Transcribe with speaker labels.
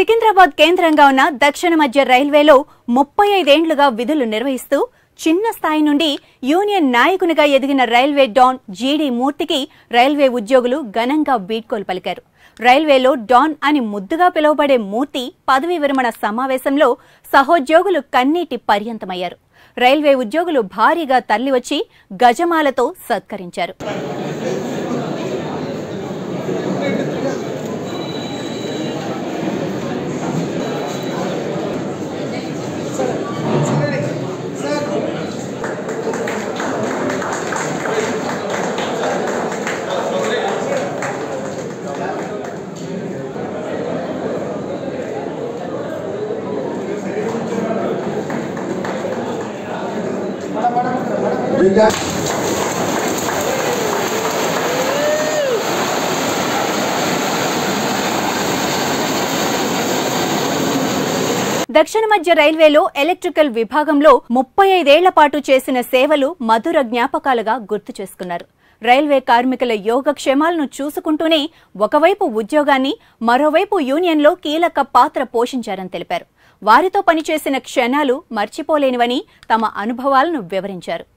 Speaker 1: సికింద్రాబాద్ కేంద్రంగా ఉన్న దక్షిణ మధ్య రైల్వేలో ముప్పై ఐదేండ్లుగా విధులు నిర్వహిస్తూ చిన్న స్థాయి నుండి యూనియన్ నాయకునిగా ఎదిగిన రైల్వే డాన్ జీడీ మూర్తికి రైల్వే ఉద్యోగులు ఘనంగా వీడ్కోలు పలికారు రైల్వేలో డాన్ అని ముద్దుగా పిలువబడే మూర్తి పదవీ విరమణ సమావేశంలో సహోద్యోగులు కన్నీటి పర్యంతమయ్యారు రైల్వే ఉద్యోగులు భారీగా తరలివచ్చి గజమాలతో సత్కరించారు
Speaker 2: ఇంకా
Speaker 1: దక్షిణ మధ్య రైల్వేలో ఎలక్ట్రికల్ విభాగంలో ముప్పై ఐదేళ్ల పాటు చేసిన సేవలు మధుర జ్ఞాపకాలుగా గుర్తు చేసుకున్నారు రైల్వే కార్మికుల యోగక్షేమాలను చూసుకుంటూనే ఒకవైపు ఉద్యోగాన్ని మరోవైపు యూనియన్లో కీలక పాత్ర పోషించారని తెలిపారు వారితో పనిచేసిన క్షణాలు మర్చిపోలేనివని తమ అనుభవాలను వివరించారు